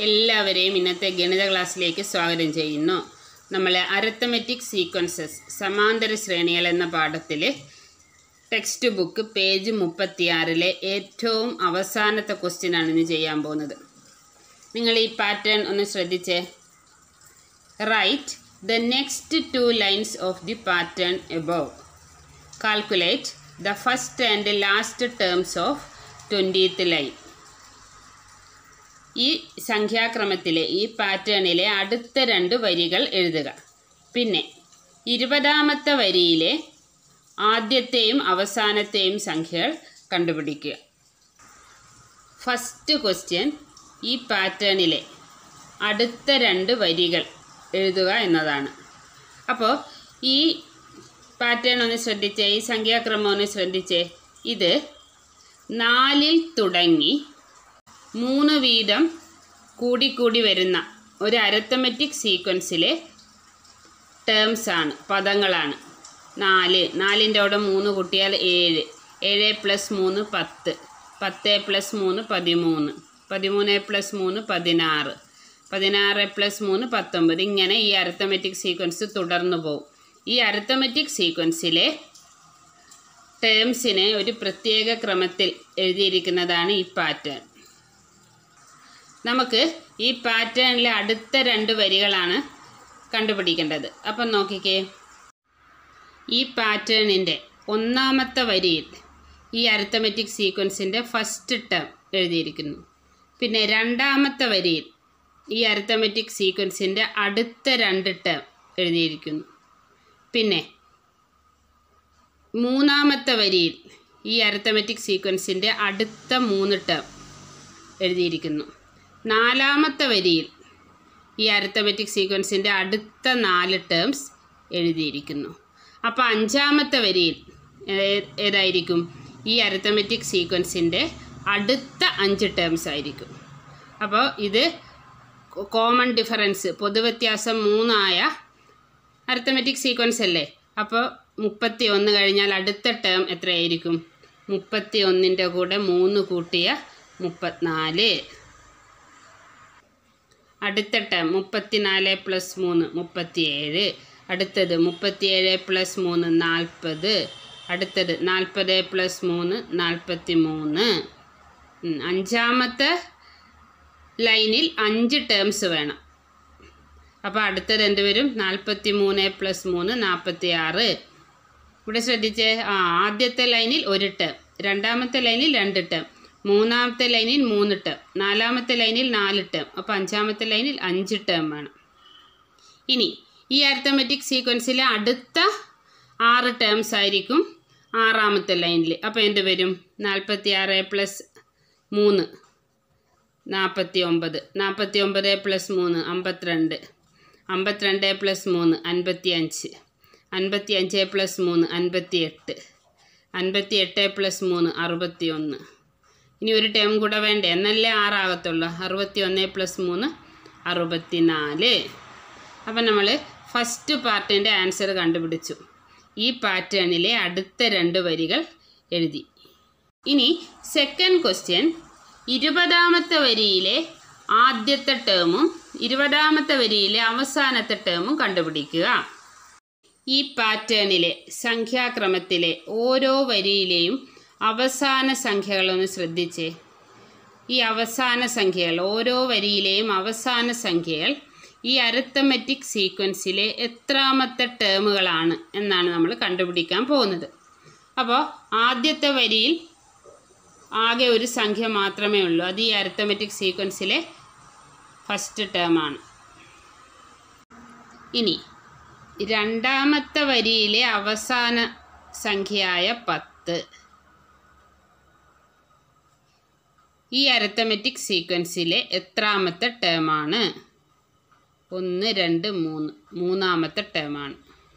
എല്ലാവരെയും ഇന്നത്തെ ഗണിത ക്ലാസ്സിലേക്ക് സ്വാഗതം ചെയ്യുന്നു നമ്മൾ അരത്തമെറ്റിക് സീക്വൻസസ് സമാന്തര ശ്രേണികൾ എന്ന പാഠത്തിൽ ടെക്സ്റ്റ് ബുക്ക് പേജ് മുപ്പത്തിയാറിലെ ഏറ്റവും അവസാനത്തെ ക്വസ്റ്റ്യൻ ആണ് ഇന്ന് ചെയ്യാൻ പോകുന്നത് നിങ്ങൾ ഈ പാറ്റേൺ ഒന്ന് ശ്രദ്ധിച്ചേ write the next two lines of the pattern above calculate the first and last terms of twentieth line ഈ സംഖ്യാക്രമത്തിലെ ഈ പാറ്റേണിലെ അടുത്ത രണ്ട് വരികൾ എഴുതുക പിന്നെ ഇരുപതാമത്തെ വരിയിലെ ആദ്യത്തെയും അവസാനത്തെയും സംഖ്യകൾ കണ്ടുപിടിക്കുക ഫസ്റ്റ് ക്വസ്റ്റ്യൻ ഈ പാറ്റേണിലെ അടുത്ത രണ്ട് വരികൾ എഴുതുക എന്നതാണ് അപ്പോൾ ഈ പാറ്റേൺ ഒന്ന് ശ്രദ്ധിച്ചേ ഈ സംഖ്യാക്രമം ഒന്ന് ശ്രദ്ധിച്ചേ ഇത് നാലിൽ തുടങ്ങി മൂന്ന് വീതം കൂടിക്കൂടി വരുന്ന ഒരു അരത്തമെറ്റിക് സീക്വൻസിലെ ടേംസ് ആണ് പദങ്ങളാണ് നാല് നാലിൻ്റെ അവിടെ മൂന്ന് കൂട്ടിയാൽ ഏഴ് ഏഴ് പ്ലസ് മൂന്ന് പത്ത് പത്ത് പ്ലസ് മൂന്ന് പതിമൂന്ന് പതിമൂന്ന് പ്ലസ് മൂന്ന് പതിനാറ് പതിനാറ് പ്ലസ് മൂന്ന് പത്തൊമ്പത് ഇങ്ങനെ ഈ അരത്തമെറ്റിക് സീക്വൻസ് തുടർന്നു പോകും ഈ അരത്തമെറ്റിക് സീക്വൻസിലെ ടേംസിനെ ഒരു പ്രത്യേക ക്രമത്തിൽ എഴുതിയിരിക്കുന്നതാണ് ഈ പാറ്റേൺ നമുക്ക് ഈ പാറ്റേണിലെ അടുത്ത രണ്ട് വരികളാണ് കണ്ടുപിടിക്കേണ്ടത് അപ്പം നോക്കിക്കേ ഈ പാറ്റേണിൻ്റെ ഒന്നാമത്തെ വരിയിൽ ഈ അരിത്തമെറ്റിക് സീക്വൻസിൻ്റെ ഫസ്റ്റ് ടേം എഴുതിയിരിക്കുന്നു പിന്നെ രണ്ടാമത്തെ വരിയിൽ ഈ അരിത്തമെറ്റിക് സീക്വൻസിൻ്റെ അടുത്ത രണ്ട് ടേം എഴുതിയിരിക്കുന്നു പിന്നെ മൂന്നാമത്തെ വരിയിൽ ഈ അരിത്തമെറ്റിക് സീക്വൻസിൻ്റെ അടുത്ത മൂന്ന് ടേം എഴുതിയിരിക്കുന്നു നാലാമത്തെ വരിയിൽ ഈ അരിത്തമെറ്റിക് സീക്വൻസിൻ്റെ അടുത്ത നാല് ടേംസ് എഴുതിയിരിക്കുന്നു അപ്പോൾ അഞ്ചാമത്തെ വരിയിൽ ഏ- ഏതായിരിക്കും ഈ അരിത്തമെറ്റിക് സീക്വൻസിൻ്റെ അടുത്ത അഞ്ച് ടേംസ് ആയിരിക്കും അപ്പോൾ ഇത് കോമൺ ഡിഫറൻസ് പൊതുവ്യത്യാസം മൂന്നായ അരിത്തമെറ്റിക് സീക്വൻസ് അല്ലേ അപ്പോൾ മുപ്പത്തി ഒന്ന് കഴിഞ്ഞാൽ അടുത്ത ടേം എത്രയായിരിക്കും മുപ്പത്തി ഒന്നിൻ്റെ കൂടെ മൂന്ന് കൂട്ടിയ മുപ്പത്തിനാല് അടുത്ത ടേം മുപ്പത്തിനാല് പ്ലസ് മൂന്ന് മുപ്പത്തിയേഴ് അടുത്തത് മുപ്പത്തിയേഴ് പ്ലസ് മൂന്ന് നാൽപ്പത് അടുത്തത് നാൽപ്പത് പ്ലസ് മൂന്ന് നാൽപ്പത്തി മൂന്ന് ഉം, അഞ്ചാമത്തെ ലൈനിൽ അഞ്ച് ടേംസ് വേണം അപ്പോൾ അടുത്തത് എന്ത് വരും നാൽപ്പത്തി മൂന്ന് പ്ലസ് മൂന്ന് നാൽപ്പത്തി ആറ് ഇവിടെ ശ്രദ്ധിച്ചേ ആ ആദ്യത്തെ ലൈനിൽ ഒരു ടേം രണ്ടാമത്തെ ലൈനിൽ രണ്ട് ടേം മൂന്നാമത്തെ ലൈനിൽ മൂന്ന് ടേം നാലാമത്തെ ലൈനിൽ നാല് ടേം അപ്പോൾ അഞ്ചാമത്തെ ലൈനിൽ അഞ്ച് ടേം വേണം ഇനി ഈ അരിത്തമെറ്റിക് സീക്വൻസിലെ അടുത്ത ആറ് ടേംസ് ആയിരിക്കും ആറാമത്തെ ലൈനിൽ അപ്പോൾ എന്ത് വരും നാൽപ്പത്തി ആറ് പ്ലസ് മൂന്ന് നാൽപ്പത്തി ഒമ്പത് നാൽപ്പത്തി ഒമ്പത് പ്ലസ് മൂന്ന് അമ്പത്തിരണ്ട് അമ്പത്തിരണ്ട് പ്ലസ് മൂന്ന് അൻപത്തി അഞ്ച് അൻപത്തി അഞ്ച് പ്ലസ് മൂന്ന് അൻപത്തി എട്ട് അൻപത്തി എട്ട് പ്ലസ് മൂന്ന് അറുപത്തി ഒന്ന് ഇനി ഒരു ടേം കൂടെ വേണ്ടേ എന്നല്ലേ ആറാകത്തുള്ളൂ അറുപത്തി ഒന്ന് പ്ലസ് മൂന്ന് അറുപത്തി നാല് അപ്പം നമ്മൾ ഫസ്റ്റ് പാർട്ടിൻ്റെ ആൻസർ കണ്ടുപിടിച്ചു ഈ പാറ്റേണിലെ അടുത്ത രണ്ട് വരികൾ എഴുതി ഇനി സെക്കൻഡ് ക്വസ്റ്റ്യൻ ഇരുപതാമത്തെ വരിയിലെ ആദ്യത്തെ ടേമും ഇരുപതാമത്തെ വരിയിലെ അവസാനത്തെ ടേമും കണ്ടുപിടിക്കുക ഈ പാറ്റേണിലെ സംഖ്യാക്രമത്തിലെ ഓരോ വരിയിലെയും അവസാന സംഖ്യകളൊന്ന് ശ്രദ്ധിച്ചേ ഈ അവസാന സംഖ്യകൾ ഓരോ വരിയിലെയും അവസാന സംഖ്യകൾ ഈ അരത്തമെറ്റിക് സീക്വൻസിലെ എത്രാമത്തെ ടേമുകളാണ് എന്നാണ് നമ്മൾ കണ്ടുപിടിക്കാൻ പോകുന്നത് അപ്പോൾ ആദ്യത്തെ വരിയിൽ ആകെ ഒരു സംഖ്യ മാത്രമേ ഉള്ളൂ അത് ഈ അരത്തമെറ്റിക് സീക്വൻസിലെ ഫസ്റ്റ് ടേമാണ് ഇനി രണ്ടാമത്തെ വരിയിലെ അവസാന സംഖ്യയായ പത്ത് ഈ അരത്തമെറ്റിക് സീക്വൻസിലെ എത്രാമത്തെ ടേമാണ് ഒന്ന് രണ്ട് മൂന്ന് മൂന്നാമത്തെ ടേമാണ്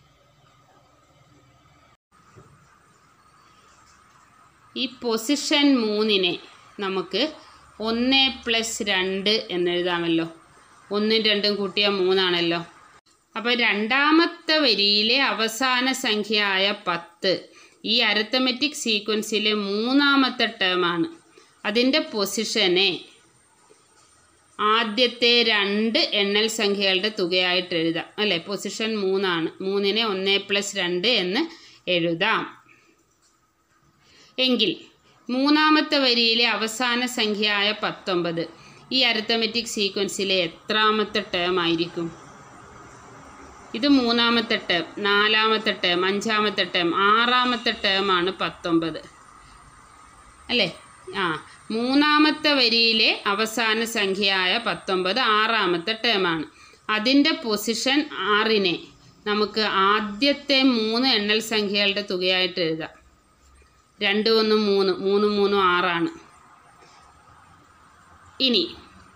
ഈ പൊസിഷൻ മൂന്നിനെ നമുക്ക് ഒന്ന് പ്ലസ് രണ്ട് എന്നെഴുതാമല്ലോ ഒന്നും രണ്ടും കൂട്ടിയാൽ മൂന്നാണല്ലോ അപ്പോൾ രണ്ടാമത്തെ വരിയിലെ അവസാന സംഖ്യയായ പത്ത് ഈ അരത്തമെറ്റിക് സീക്വൻസിലെ മൂന്നാമത്തെ ടേമാണ് അതിൻ്റെ പൊസിഷനെ ആദ്യത്തെ രണ്ട് എണ്ണൽ സംഖ്യകളുടെ തുകയായിട്ട് എഴുതാം അല്ലേ പൊസിഷൻ മൂന്നാണ് മൂന്നിനെ ഒന്ന് പ്ലസ് രണ്ട് എന്ന് എഴുതാം എങ്കിൽ മൂന്നാമത്തെ വരിയിലെ അവസാന സംഖ്യയായ പത്തൊമ്പത് ഈ അരിത്തമെറ്റിക് സീക്വൻസിലെ എത്രാമത്തെ ടേം ആയിരിക്കും ഇത് മൂന്നാമത്തെ ടേം നാലാമത്തെ ടേം അഞ്ചാമത്തെ ടേം ആറാമത്തെ ടേമാണ് പത്തൊമ്പത് അല്ലേ ആ മൂന്നാമത്തെ വരിയിലെ അവസാന സംഖ്യയായ പത്തൊമ്പത് ആറാമത്തെ ടേമാണ് അതിൻ്റെ പൊസിഷൻ ആറിനെ നമുക്ക് ആദ്യത്തെ മൂന്ന് എണ്ണൽ സംഖ്യകളുടെ തുകയായിട്ട് എഴുതാം രണ്ട് ഒന്നും മൂന്ന് മൂന്ന് മൂന്നും ആറാണ് ഇനി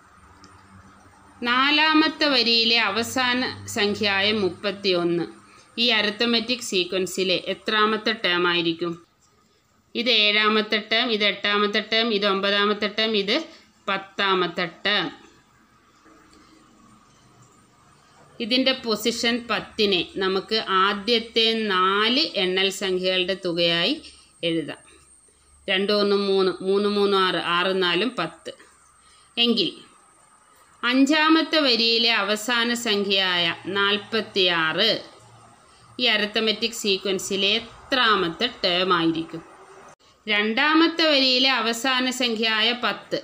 നാലാമത്തെ വരിയിലെ അവസാന സംഖ്യയായ മുപ്പത്തി ഒന്ന് ഈ അരിത്തമെറ്റിക് സീക്വൻസിലെ എത്രാമത്തെ ടേം ആയിരിക്കും ഇത് ഏഴാമത്തെ ടേം ഇത് എട്ടാമത്തെ ടേം ഇത് ഒമ്പതാമത്തെ ടേം ഇത് പത്താമത്തെ ടേം ഇതിൻ്റെ പൊസിഷൻ പത്തിനെ നമുക്ക് ആദ്യത്തെ നാല് എണ്ണൽ സംഖ്യകളുടെ തുകയായി എഴുതാം രണ്ട് ഒന്നും മൂന്ന് മൂന്ന് മൂന്നും ആറ് ആറ് നാലും പത്ത് എങ്കിൽ അഞ്ചാമത്തെ വരിയിലെ അവസാന സംഖ്യയായ നാൽപ്പത്തി ആറ് ഈ അരിത്തമെറ്റിക് സീക്വൻസിലെ എത്രാമത്തെ ടേം ആയിരിക്കും രണ്ടാമത്തെ വരിയിലെ അവസാന സംഖ്യയായ പത്ത്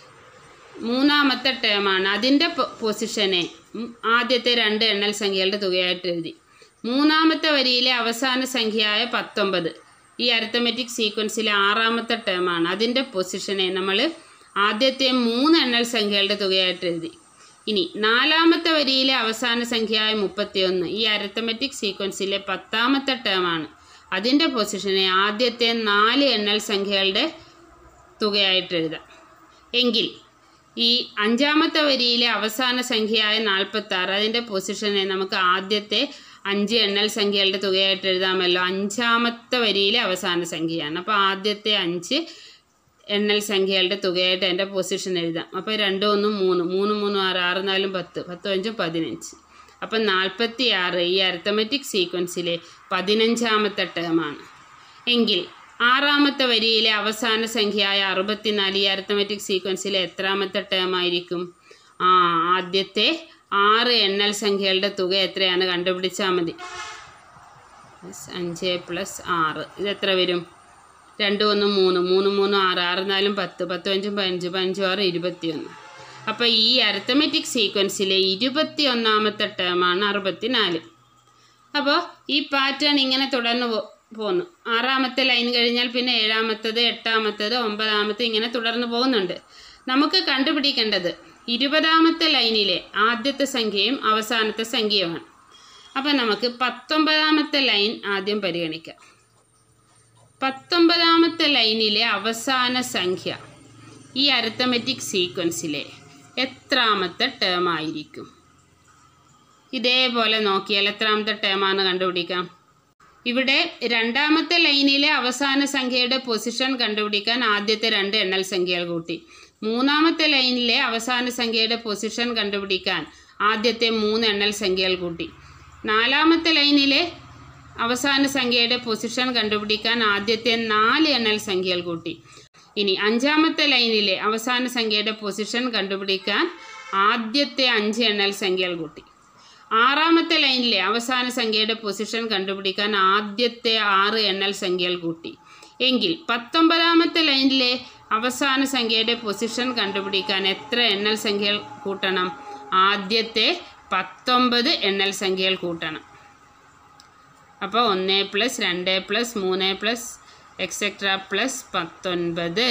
മൂന്നാമത്തെ ടേമാണ് അതിൻ്റെ പൊസിഷനെ ഉം, ആദ്യത്തെ രണ്ട് എണ്ണൽ സംഖ്യകളുടെ തുകയായിട്ട് എഴുതി മൂന്നാമത്തെ വരിയിലെ അവസാന സംഖ്യയായ പത്തൊമ്പത് ഈ അരിത്തമെറ്റിക് സീക്വൻസിലെ ആറാമത്തെ ടേമാണ് അതിൻ്റെ പൊസിഷനെ നമ്മൾ ആദ്യത്തെ മൂന്ന് എണ്ണൽ സംഖ്യകളുടെ തുകയായിട്ട് എഴുതി ഇനി നാലാമത്തെ വരിയിലെ അവസാന സംഖ്യയായ മുപ്പത്തിയൊന്ന് ഈ അരിത്തമെറ്റിക് സീക്വൻസിലെ പത്താമത്തെ ടേമാണ് അതിൻ്റെ പൊസിഷനെ ആദ്യത്തെ നാല് എണ്ണൽ സംഖ്യകളുടെ തുകയായിട്ട് എഴുതാം എങ്കിൽ ഈ അഞ്ചാമത്തെ വരിയിലെ അവസാന സംഖ്യയായ നാൽപ്പത്തി ആറ് അതിൻ്റെ പൊസിഷനെ നമുക്ക് ആദ്യത്തെ അഞ്ച് എണ്ണൽ സംഖ്യകളുടെ തുകയായിട്ട് എഴുതാമല്ലോ അഞ്ചാമത്തെ വരിയിലെ അവസാന സംഖ്യയാണ് അപ്പോൾ ആദ്യത്തെ അഞ്ച് എണ്ണൽ സംഖ്യകളുടെ തുകയായിട്ട് അതിൻ്റെ പൊസിഷൻ എഴുതാം അപ്പോൾ രണ്ട് ഒന്നും മൂന്ന് മൂന്ന് മൂന്നും ആറ് ആറ് നാലും പത്ത് പത്തും അഞ്ചും പതിനഞ്ച് അപ്പം നാൽപ്പത്തി ആറ് ഈ അരിത്തമെറ്റിക് സീക്വൻസിലെ പതിനഞ്ചാമത്തെ ടേമാണ് എങ്കിൽ ആറാമത്തെ വരിയിലെ അവസാന സംഖ്യയായ അറുപത്തിനാല് ഈ അരിത്തമെറ്റിക് സീക്വൻസിലെ എത്രാമത്തെ ടേം ആയിരിക്കും ആ ആദ്യത്തെ ആറ് എണ്ണൽ സംഖ്യകളുടെ തുക എത്രയാണ് കണ്ടുപിടിച്ചാൽ മതി പ്ലസ് അഞ്ച് പ്ലസ് ആറ് ഇത് എത്ര വരും രണ്ട് ഒന്ന് മൂന്ന് മൂന്ന് മൂന്ന് ആറ് ആറ് നാലും പത്ത് പത്ത് അഞ്ചും പതിനഞ്ച് പതിനഞ്ചും ആറ് ഇരുപത്തിയൊന്ന് അപ്പോൾ ഈ അരിത്തമെറ്റിക് സീക്വൻസിലെ ഇരുപത്തി ഒന്നാമത്തെ ടേമാണ് അറുപത്തിനാല് അപ്പോൾ ഈ പാറ്റേൺ ഇങ്ങനെ തുടർന്ന് പോ പോന്നു ആറാമത്തെ ലൈൻ കഴിഞ്ഞാൽ പിന്നെ ഏഴാമത്തത് എട്ടാമത്തത് ഒമ്പതാമത്തെ ഇങ്ങനെ തുടർന്ന് പോകുന്നുണ്ട് നമുക്ക് കണ്ടുപിടിക്കേണ്ടത് ഇരുപതാമത്തെ ലൈനിലെ ആദ്യത്തെ സംഖ്യയും അവസാനത്തെ സംഖ്യയുമാണ് അപ്പം നമുക്ക് പത്തൊമ്പതാമത്തെ ലൈൻ ആദ്യം പരിഗണിക്കാം പത്തൊമ്പതാമത്തെ ലൈനിലെ അവസാന സംഖ്യ ഈ അരിത്തമെറ്റിക് സീക്വൻസിലെ എത്രാമത്തെ ടേം ആയിരിക്കും ഇതേപോലെ നോക്കിയാൽ എത്രാമത്തെ ടേമാണെന്ന് കണ്ടുപിടിക്കാം ഇവിടെ രണ്ടാമത്തെ ലൈനിലെ അവസാന സംഖ്യയുടെ പൊസിഷൻ കണ്ടുപിടിക്കാൻ ആദ്യത്തെ രണ്ട് എണ്ണൽ സംഖ്യകൾ കൂട്ടി മൂന്നാമത്തെ ലൈനിലെ അവസാന സംഖ്യയുടെ പൊസിഷൻ കണ്ടുപിടിക്കാൻ ആദ്യത്തെ മൂന്ന് എണ്ണൽ സംഖ്യകൾ കൂട്ടി നാലാമത്തെ ലൈനിലെ അവസാന സംഖ്യയുടെ പൊസിഷൻ കണ്ടുപിടിക്കാൻ ആദ്യത്തെ നാല് എണ്ണൽ സംഖ്യകൾ കൂട്ടി ഇനി അഞ്ചാമത്തെ ലൈനിലെ അവസാന സംഖ്യയുടെ പൊസിഷൻ കണ്ടുപിടിക്കാൻ ആദ്യത്തെ അഞ്ച് എണ്ണൽ സംഖ്യകൾ കൂട്ടി ആറാമത്തെ ലൈനിലെ അവസാന സംഖ്യയുടെ പൊസിഷൻ കണ്ടുപിടിക്കാൻ ആദ്യത്തെ ആറ് എണ്ണൽ സംഖ്യകൾ കൂട്ടി എങ്കിൽ പത്തൊമ്പതാമത്തെ ലൈനിലെ അവസാന സംഖ്യയുടെ പൊസിഷൻ കണ്ടുപിടിക്കാൻ എത്ര എണ്ണൽ സംഖ്യകൾ കൂട്ടണം ആദ്യത്തെ പത്തൊമ്പത് എണ്ണൽ സംഖ്യകൾ കൂട്ടണം അപ്പോൾ ഒന്ന് പ്ലസ് രണ്ട് പ്ലസ് മൂന്ന് പ്ലസ് എക്സെട്ര പ്ലസ് പത്തൊൻപത്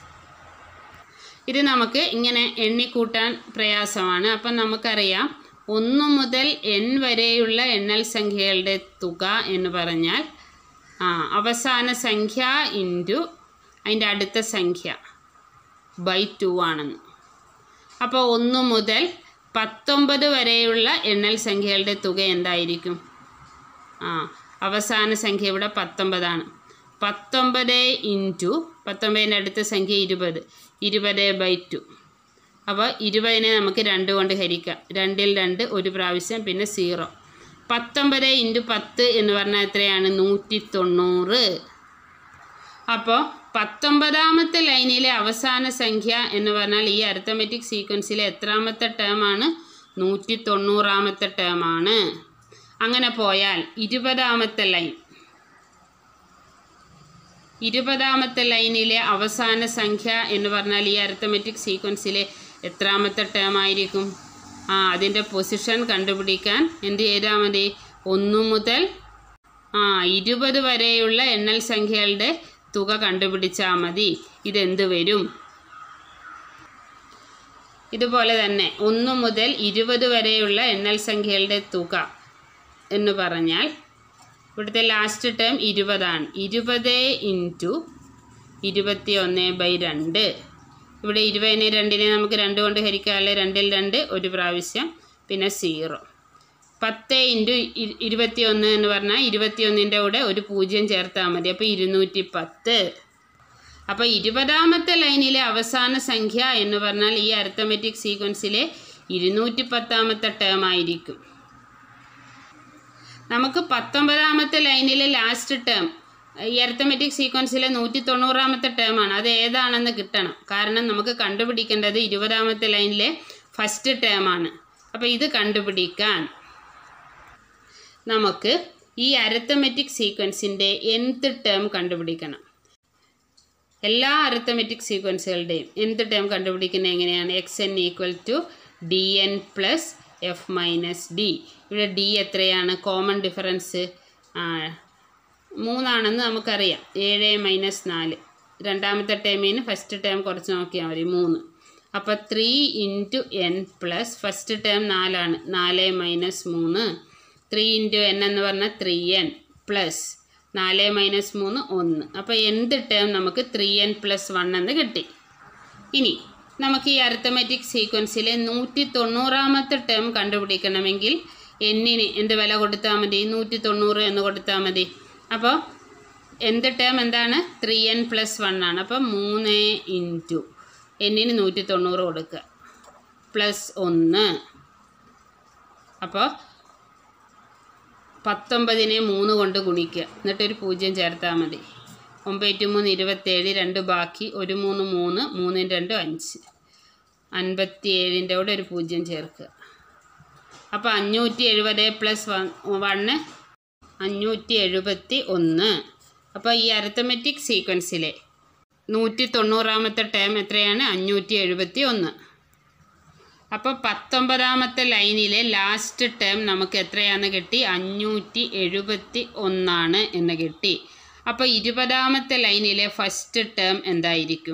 ഇത് നമുക്ക് ഇങ്ങനെ എണ്ണിക്കൂട്ടാൻ പ്രയാസമാണ് അപ്പം നമുക്കറിയാം ഒന്ന് മുതൽ എൻ വരെയുള്ള എണ്ണൽ സംഖ്യകളുടെ തുക എന്ന് പറഞ്ഞാൽ ആ അവസാന സംഖ്യ ഇൻറ്റു അതിൻ്റെ അടുത്ത സംഖ്യ ബൈ ടു ആണെന്ന് അപ്പോൾ ഒന്ന് മുതൽ പത്തൊമ്പത് വരെയുള്ള എണ്ണൽ സംഖ്യകളുടെ തുക എന്തായിരിക്കും ആ അവസാന സംഖ്യ ഇവിടെ പത്തൊമ്പതാണ് പത്തൊമ്പത് ഇൻറ്റു പത്തൊമ്പതിൻ്റെ അടുത്ത സംഖ്യ ഇരുപത് ഇരുപത് ബൈ ടു അപ്പോൾ ഇരുപതിനെ നമുക്ക് രണ്ട് കൊണ്ട് ഹരിക്കാം രണ്ടിൽ രണ്ട് ഒരു പ്രാവശ്യം പിന്നെ സീറോ പത്തൊമ്പത് ഇൻറ്റു പത്ത് എന്ന് പറഞ്ഞാൽ എത്രയാണ് നൂറ്റി തൊണ്ണൂറ് അപ്പോൾ പത്തൊമ്പതാമത്തെ ലൈനിലെ അവസാന സംഖ്യ എന്ന് പറഞ്ഞാൽ ഈ അരിത്തമെറ്റിക് സീക്വൻസിലെ എത്രാമത്തെ ടേമാണ് നൂറ്റി തൊണ്ണൂറാമത്തെ ടേമാണ് അങ്ങനെ പോയാൽ ഇരുപതാമത്തെ ലൈൻ ഇരുപതാമത്തെ ലൈനിലെ അവസാന സംഖ്യ എന്ന് പറഞ്ഞാൽ ഈ അരിത്തമെറ്റിക് സീക്വൻസിലെ എത്രാമത്തെ ടേം ആയിരിക്കും ആ അതിൻ്റെ പൊസിഷൻ കണ്ടുപിടിക്കാൻ എന്ത് ചെയ്താൽ മതി ഒന്ന് മുതൽ ആ ഇരുപത് വരെയുള്ള എണ്ണൽ സംഖ്യകളുടെ തുക കണ്ടുപിടിച്ചാൽ മതി ഇതെന്ത് വരും ഇതുപോലെ തന്നെ ഒന്ന് മുതൽ ഇരുപത് വരെയുള്ള എണ്ണൽ സംഖ്യകളുടെ തുക എന്ന് പറഞ്ഞാൽ ഇവിടുത്തെ ലാസ്റ്റ് ടേം ഇരുപതാണ് ഇരുപത് ഇൻറ്റു ഇരുപത്തി ഒന്ന് ബൈ രണ്ട് ഇവിടെ ഇരുപതിനെ രണ്ടിനെ നമുക്ക് രണ്ട് കൊണ്ട് ഹരിക്കാമല്ലേ രണ്ടിൽ രണ്ട് ഒരു പ്രാവശ്യം പിന്നെ സീറോ പത്ത് ഇൻറ്റു ഇരുപത്തി ഒന്ന് എന്ന് പറഞ്ഞാൽ ഇരുപത്തിയൊന്നിൻ്റെ കൂടെ ഒരു പൂജ്യം ചേർത്താൽ മതി അപ്പോൾ ഇരുന്നൂറ്റി പത്ത് അപ്പോൾ ഇരുപതാമത്തെ ലൈനിലെ അവസാന സംഖ്യ എന്ന് പറഞ്ഞാൽ ഈ അരിത്തമെറ്റിക് സീക്വൻസിലെ ഇരുന്നൂറ്റി പത്താമത്തെ ടേം ആയിരിക്കും നമുക്ക് പത്തൊമ്പതാമത്തെ ലൈനിലെ ലാസ്റ്റ് ടേം ഈ അരിത്തമെറ്റിക് സീക്വൻസിലെ നൂറ്റി തൊണ്ണൂറാമത്തെ ടേമാണ് അത് ഏതാണെന്ന് കിട്ടണം കാരണം നമുക്ക് കണ്ടുപിടിക്കേണ്ടത് ഇരുപതാമത്തെ ലൈനിലെ ഫസ്റ്റ് ടേമാണ് അപ്പോൾ ഇത് കണ്ടുപിടിക്കാൻ നമുക്ക് ഈ അരിത്തമെറ്റിക് സീക്വൻസിൻ്റെ nth ടേം കണ്ടുപിടിക്കണം എല്ലാ അരിത്തമെറ്റിക് സീക്വൻസുകളുടെയും nth ടേം കണ്ടുപിടിക്കുന്നത് എങ്ങനെയാണ് x n equal to d n plus f minus d ഇവിടെ ഡി എത്രയാണ് കോമൺ ഡിഫറൻസ് മൂന്നാണെന്ന് നമുക്കറിയാം ഏഴ് മൈനസ് നാല് രണ്ടാമത്തെ ടേമിന് ഫസ്റ്റ് ടേം കുറച്ച് നോക്കിയാൽ മതി മൂന്ന് അപ്പോൾ three into n plus first term നാലാണ് നാല് മൈനസ് മൂന്ന് ത്രീ ഇൻറ്റു എൻ എന്ന് പറഞ്ഞാൽ ത്രീ എൻ പ്ലസ് നാല് മൈനസ് മൂന്ന് ഒന്ന് അപ്പോൾ എന്ത് ടേം നമുക്ക് ത്രീ എൻ പ്ലസ് വൺ എന്ന് കിട്ടി ഇനി നമുക്ക് ഈ അരിത്തമെറ്റിക് സീക്വൻസിലെ നൂറ്റി തൊണ്ണൂറാമത്തെ ടേം കണ്ടുപിടിക്കണമെങ്കിൽ എന്നിന് എന്ത് വില കൊടുത്താൽ മതി നൂറ്റി തൊണ്ണൂറ് എന്ന് കൊടുത്താൽ മതി അപ്പോൾ എന്ത് ടേം എന്താണ് ത്രീ എൻ പ്ലസ് വൺ ആണ് അപ്പോൾ മൂന്ന് ഇൻറ്റു എന്നിന് നൂറ്റി തൊണ്ണൂറ് കൊടുക്കുക പ്ലസ് ഒന്ന് അപ്പോൾ പത്തൊമ്പതിനെ മൂന്ന് കൊണ്ട് ഗുണിക്കുക എന്നിട്ടൊരു പൂജ്യം ചേർത്താൽ മതി ഒമ്പത് ടു മൂന്ന് ഇരുപത്തേഴ് രണ്ട് ബാക്കി ഒരു മൂന്ന് മൂന്ന് മൂന്നും രണ്ടും അഞ്ച് അൻപത്തി ഏഴിൻ്റെ കൂടെ ഒരു പൂജ്യം ചേർക്കുക അപ്പോൾ അഞ്ഞൂറ്റി എഴുപത് പ്ലസ് വൺ വണ്ണ് അഞ്ഞൂറ്റി എഴുപത്തി ഒന്ന് അപ്പോൾ ഈ അരിത്തമെറ്റിക് സീക്വൻസിലെ നൂറ്റി തൊണ്ണൂറാമത്തെ ടേം എത്രയാണ് അഞ്ഞൂറ്റി എഴുപത്തി ഒന്ന് അപ്പോൾ പത്തൊമ്പതാമത്തെ ലൈനിലെ ലാസ്റ്റ് ടേം നമുക്ക് എത്രയാണെന്ന് കിട്ടി അഞ്ഞൂറ്റി എഴുപത്തി ഒന്നാണ് എന്ന് കിട്ടി അപ്പോൾ ഇരുപതാമത്തെ ലൈനിലെ ഫസ്റ്റ് ടേം എന്തായിരിക്കും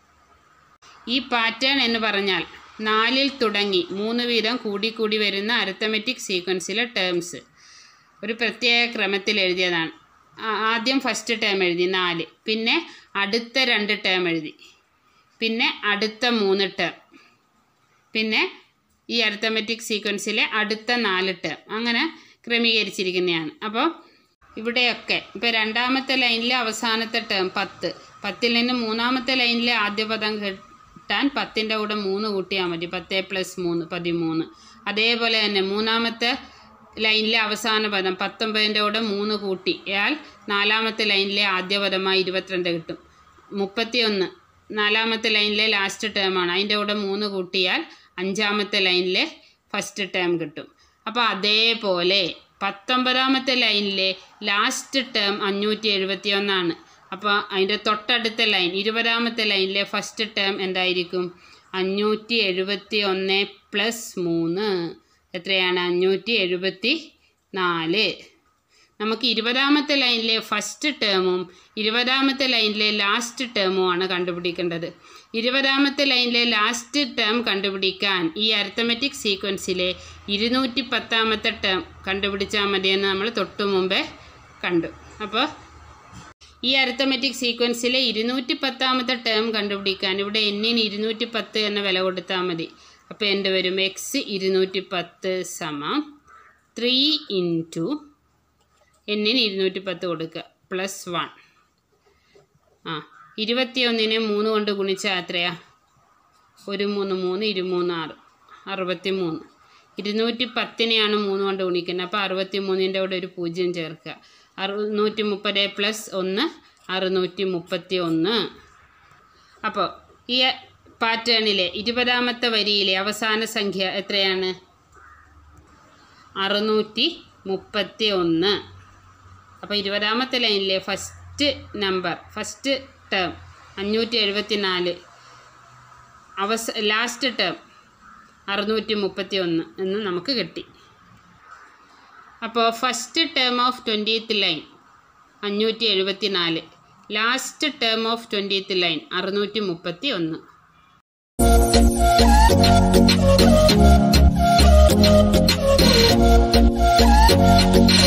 ഈ പാറ്റേൺ എന്ന് പറഞ്ഞാൽ നാലിൽ തുടങ്ങി മൂന്ന് വീതം കൂടിക്കൂടി വരുന്ന അരിത്തമെറ്റിക് സീക്വൻസിലെ ടേംസ് ഒരു പ്രത്യേക ക്രമത്തിൽ എഴുതിയതാണ് ആ- ആദ്യം ഫസ്റ്റ് ടേം എഴുതി നാല് പിന്നെ അടുത്ത രണ്ട് ടേം എഴുതി പിന്നെ അടുത്ത മൂന്ന് ടേം പിന്നെ ഈ അരിത്തമെറ്റിക് സീക്വൻസിലെ അടുത്ത നാല് ടേം അങ്ങനെ ക്രമീകരിച്ചിരിക്കുന്നതാണ് അപ്പോൾ ഇവിടെയൊക്കെ ഇപ്പോൾ രണ്ടാമത്തെ ലൈനിലെ അവസാനത്തെ ടേം പത്ത് പത്തിൽ നിന്ന് മൂന്നാമത്തെ ലൈനിലെ ആദ്യ പദം കിട്ടാൻ പത്തിൻ്റെ കൂടെ മൂന്ന് കൂട്ടിയാൽ മതി പത്ത് പ്ലസ് മൂന്ന് പതിമൂന്ന് അതേപോലെ തന്നെ മൂന്നാമത്തെ ലൈനിലെ അവസാന പദം പത്തൊമ്പതിൻ്റെ കൂടെ മൂന്ന് കൂട്ടിയാൽ നാലാമത്തെ ലൈനിലെ ആദ്യ പദമായി ഇരുപത്തിരണ്ട് കിട്ടും മുപ്പത്തിയൊന്ന് നാലാമത്തെ ലൈനിലെ ലാസ്റ്റ് ടേമാണ് അതിൻ്റെ കൂടെ മൂന്ന് കൂട്ടിയാൽ അഞ്ചാമത്തെ ലൈനിലെ ഫസ്റ്റ് ടേം കിട്ടും അപ്പോൾ അതേപോലെ പത്തൊമ്പതാമത്തെ ലൈനിലെ ലാസ്റ്റ് ടേം അഞ്ഞൂറ്റി എഴുപത്തി ഒന്നാണ് അപ്പോൾ അതിൻ്റെ തൊട്ടടുത്ത ലൈൻ ഇരുപതാമത്തെ ലൈനിലെ ഫസ്റ്റ് ടേം എന്തായിരിക്കും അഞ്ഞൂറ്റി എഴുപത്തി ഒന്ന് പ്ലസ് മൂന്ന് എത്രയാണ് അഞ്ഞൂറ്റി എഴുപത്തി നാല് നമുക്ക് ഇരുപതാമത്തെ ലൈനിലെ ഫസ്റ്റ് ടേമും ഇരുപതാമത്തെ ലൈനിലെ ലാസ്റ്റ് ടേമും ആണ് കണ്ടുപിടിക്കേണ്ടത് ഇരുപതാമത്തെ ലൈനിലെ ലാസ്റ്റ് ടേം കണ്ടുപിടിക്കാൻ ഈ അരിത്തമെറ്റിക് സീക്വൻസിലെ ഇരുന്നൂറ്റി പത്താമത്തെ ടേം കണ്ടുപിടിച്ചാൽ മതിയെന്ന് നമ്മൾ തൊട്ടു മുമ്പേ കണ്ടു അപ്പോൾ ഈ അരിത്തമെറ്റിക് സീക്വൻസിലെ ഇരുന്നൂറ്റി പത്താമത്തെ ടേം കണ്ടുപിടിക്കാൻ ഇവിടെ എന്നിന് ഇരുന്നൂറ്റി പത്ത് എന്ന വില കൊടുത്താൽ മതി അപ്പോൾ എന്ത് വരും എക്സ് ഇരുന്നൂറ്റി പത്ത് സമം ത്രീ ഇൻറ്റു എന്നിന് ഇരുന്നൂറ്റി പത്ത് കൊടുക്കുക പ്ലസ് വൺ ആ ഇരുപത്തിയൊന്നിനെ മൂന്ന് കൊണ്ട് ഗുണിച്ചാൽ എത്രയാ ഒരു മൂന്ന് മൂന്ന് ഇരുമൂന്ന് ആറ് അറുപത്തി മൂന്ന് ഇരുന്നൂറ്റി പത്തിനെയാണ് മൂന്ന് കൊണ്ട് ഗുണിക്കുന്നത് അപ്പോൾ അറുപത്തി മൂന്നിൻ്റെ കൂടെ ഒരു പൂജ്യം ചേർക്കുക അറുന്നൂറ്റി മുപ്പത് പ്ലസ് ഒന്ന് അറുന്നൂറ്റി മുപ്പത്തി ഒന്ന് അപ്പോൾ ഈ പാറ്റേണിലെ ഇരുപതാമത്തെ വരിയിലെ അവസാന സംഖ്യ എത്രയാണ് അറുന്നൂറ്റി മുപ്പത്തി ഒന്ന് അപ്പോൾ ഇരുപതാമത്തെ ലൈനിലെ ഫസ്റ്റ് നമ്പർ ഫസ്റ്റ് ടേം അഞ്ഞൂറ്റി എഴുപത്തി നാല് അവസ ലാസ്റ്റ് ടേം അറുന്നൂറ്റി മുപ്പത്തി ഒന്ന് എന്ന് നമുക്ക് കിട്ടി അപ്പോൾ first term of twentieth line അഞ്ഞൂറ്റി എഴുപത്തി നാല് last term of twentieth line അറുന്നൂറ്റി മുപ്പത്തി ഒന്ന് Thank you.